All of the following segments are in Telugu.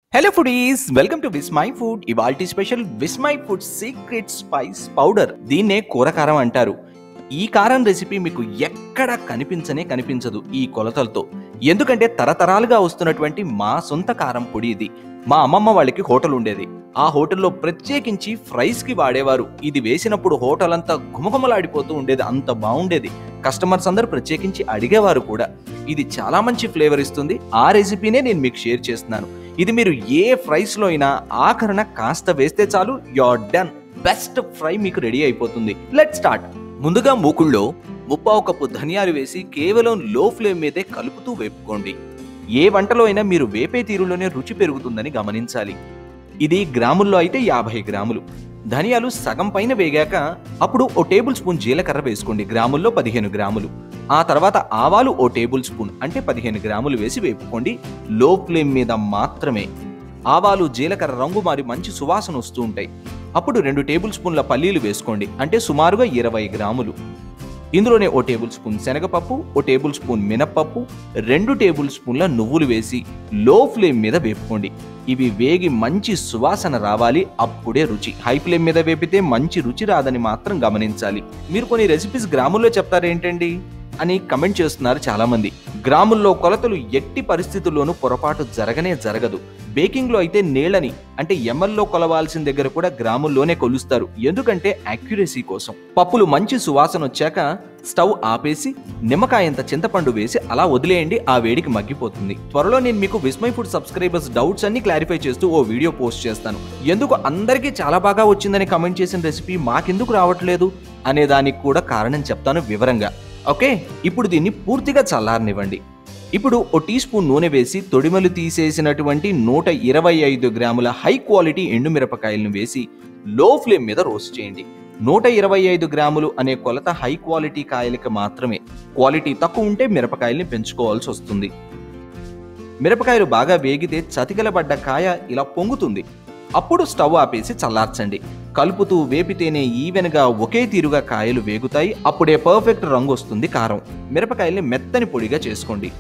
hello foodies welcome to Vismai food ఇవాల్టి special Vismai food secret spice powder దీన్నే కూరకారం అంటారు ఈ కారం రెసిపీ మీకు ఎక్కడ కనిపించనే కనిపించదు ఈ కొలతలతో ఎందుకంటే తరతరాలుగా వస్తున్నటువంటి మా సొంత కారం పొడి ఇది మా అమ్మమ్మ వాళ్ళకి హోటల్ ఉండేది ఆ హోటల్లో ప్రత్యేకించి ఫ్రైస్ కి వాడేవారు ఇది వేసినప్పుడు హోటల్ అంతా గుమగుమలాడిపోతూ ఉండేది అంత బాగుండేది కస్టమర్స్ అందరూ ప్రత్యేకించి అడిగేవారు కూడా ఇది చాలా మంచి ఫ్లేవర్ ఇస్తుంది ఆ రెసిపీనే నేను మీకు షేర్ చేస్తున్నాను ఇది మీరు ఏ ఫ్రైస్ లో అయినా ఆఖరణ కాస్త వేస్తే చాలు యోర్ డన్ బెస్ట్ ఫ్రై మీకు రెడీ అయిపోతుంది లెట్ స్టార్ట్ ముందుగా మూకుళ్ళో ముప్పావు కప్పు ధనియాలు వేసి కేవలం లో ఫ్లేమ్ మీదే కలుపుతూ వేపుకోండి ఏ వంటలో అయినా మీరు వేపే తీరులోనే రుచి పెరుగుతుందని గమనించాలి ఇది గ్రాముల్లో అయితే యాభై గ్రాములు ధనియాలు సగం పైన వేగాక అప్పుడు ఓ టేబుల్ స్పూన్ జీలకర్ర వేసుకోండి గ్రాముల్లో పదిహేను గ్రాములు ఆ తర్వాత ఆవాలు ఓ టేబుల్ స్పూన్ అంటే పదిహేను గ్రాములు వేసి వేపుకోండి లో ఫ్లేమ్ మీద మాత్రమే ఆవాలు జీలకర్ర రంగు మారి మంచి సువాసన వస్తూ ఉంటాయి అప్పుడు రెండు టేబుల్ స్పూన్ల పల్లీలు వేసుకోండి అంటే సుమారుగా ఇరవై గ్రాములు ఇందులోనే ఓ టేబుల్ స్పూన్ శనగపప్పు ఓ టేబుల్ స్పూన్ మినప్పప్పు రెండు టేబుల్ స్పూన్ల నువ్వులు వేసి లో ఫ్లేమ్ మీద వేపుకోండి ఇవి వేగి మంచి సువాసన రావాలి అప్పుడే రుచి హై ఫ్లేమ్ మీద వేపితే మంచి రుచి రాదని మాత్రం గమనించాలి మీరు కొన్ని రెసిపీస్ గ్రాముల్లో చెప్తారేంటండి అని కమెంట్ చేస్తున్నారు చాలా మంది గ్రాముల్లో కొలతలు ఎట్టి పరిస్థితుల్లోనూ పొరపాటు జరగనే జరగదు బేకింగ్ లో అయితే నీళ్ళని అంటే ఎంఎల్లో కొలవాల్సిన దగ్గర కూడా గ్రాముల్లోనే కొలుస్తారు ఎందుకంటే యాక్యురసీ కోసం పప్పులు మంచి సువాసన వచ్చాక స్టవ్ ఆపేసి నిమ్మకాయంత చింతపండు వేసి అలా వదిలేయండి ఆ వేడికి మగ్గిపోతుంది త్వరలో నేను మీకు విస్మై ఫుడ్ సబ్స్క్రైబర్స్ డౌట్స్ అన్ని క్లారిఫై చేస్తూ ఓ వీడియో పోస్ట్ చేస్తాను ఎందుకు అందరికీ చాలా బాగా వచ్చిందని కమెంట్ చేసిన రెసిపీ మాకెందుకు రావట్లేదు అనే దానికి కూడా కారణం చెప్తాను వివరంగా ఓకే ఇప్పుడు దీన్ని పూర్తిగా చల్లారనివ్వండి ఇప్పుడు ఓ టీ స్పూన్ నూనె వేసి తొడిమలు తీసేసినటువంటి నూట ఇరవై ఐదు గ్రాముల హై క్వాలిటీ ఎండుమిరపకాయలను వేసి లో ఫ్లేమ్ మీద రోస్ట్ చేయండి నూట ఇరవై ఐదు గ్రాములు అనే కొలత హై క్వాలిటీ కాయలకు మాత్రమే క్వాలిటీ తక్కువ ఉంటే మిరపకాయల్ని పెంచుకోవాల్సి వస్తుంది మిరపకాయలు బాగా వేగితే చతికిలబడ్డ కాయ ఇలా పొంగుతుంది అప్పుడు స్టవ్ ఆపేసి చల్లార్చండి కలుపుతూ వేపితేనే ఈవెన్గా ఒకే తీరుగా కాయలు వేగుతాయి అప్పుడే పర్ఫెక్ట్ రంగు వస్తుంది కారం మిరపకాయల్ని మెత్తని పొడిగా చేసుకోండి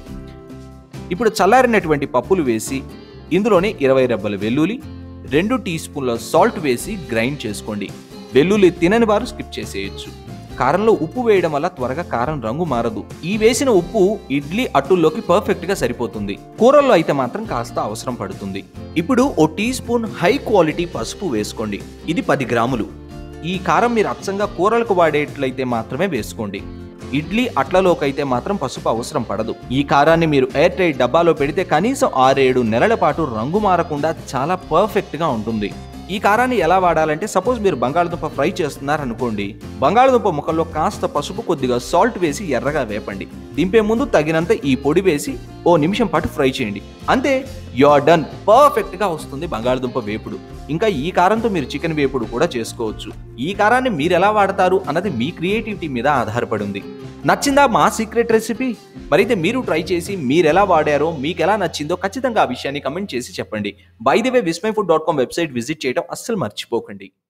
ఇప్పుడు చల్లారినటువంటి పప్పులు వేసి ఇందులోనే ఇరవై రెబ్బల వెల్లుల్లి రెండు టీ స్పూన్ల సాల్ట్ వేసి గ్రైండ్ చేసుకోండి వెల్లుల్లి తినని వారు స్కిప్ చేసేయచ్చు కారంలో ఉప్పు వేయడం వల్ల త్వరగా కారం రంగు మారదు ఈ వేసిన ఉప్పు ఇడ్లీ అట్టుల్లోకి పర్ఫెక్ట్ గా సరిపోతుంది కూరల్లో అయితే మాత్రం కాస్త అవసరం పడుతుంది ఇప్పుడు ఓ టీ స్పూన్ హై క్వాలిటీ పసుపు వేసుకోండి ఇది పది గ్రాములు ఈ కారం మీరు అచ్చంగా కూరలకు వాడేట్లయితే మాత్రమే వేసుకోండి ఇడ్లీ అట్లలోకైతే మాత్రం పసుపు అవసరం పడదు ఈ కారాన్ని మీరు ఎయిర్ టైట్ డబ్బాలో పెడితే కనీసం ఆరేడు నెలల పాటు రంగు మారకుండా చాలా పర్ఫెక్ట్ గా ఉంటుంది ఈ కారాన్ని ఎలా వాడాలంటే సపోజ్ మీరు బంగాళదుంప ఫ్రై చేస్తున్నారనుకోండి బంగాళదుంప ముక్కల్లో కాస్త పసుపు కొద్దిగా సాల్ట్ వేసి ఎర్రగా వేపండి దింపే ముందు తగినంత ఈ పొడి వేసి ఓ నిమిషం పాటు ఫ్రై చేయండి అంతే యూఆర్ డన్ పర్ఫెక్ట్ గా వస్తుంది బంగాళదుంప వేపుడు ఇంకా ఈ కారంతో మీరు చికెన్ వేపుడు కూడా చేసుకోవచ్చు ఈ కారాన్ని మీరు ఎలా వాడతారు అన్నది మీ క్రియేటివిటీ మీద ఆధారపడి ఉంది నచ్చిందా మా సీక్రెట్ రెసిపీ మరైతే మీరు ట్రై చేసి మీరు ఎలా వాడారో మీకు ఎలా నచ్చిందో ఖచ్చితంగా ఆ విషయాన్ని కమెంట్ చేసి చెప్పండి by the way Vismai food dot com website visit చేయడం అస్సలు మర్చిపోకండి